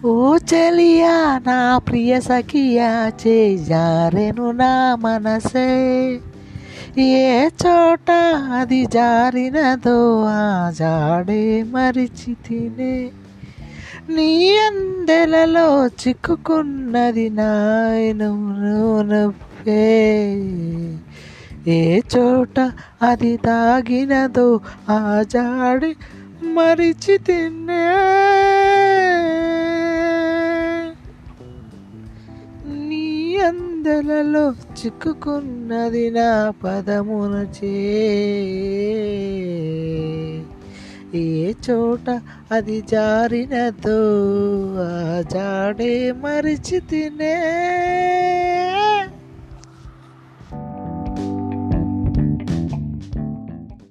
ఓ చెలియా నా ప్రియ సఖియా చేజారెను నా మనసే ఏ చోట అది జారినదో ఆ జాడే మరిచి తినే నీ అందెలలో చిక్కుకున్నది నాయను నవ్వే ఏ చోట అది దాగినదో ఆ జాడి మరిచి తిన్నే నీ అందెలలో చిక్కుకున్నది నా పదమున చే ఏ చోట అది జారినదో ఆ జాడే మరిచి తినే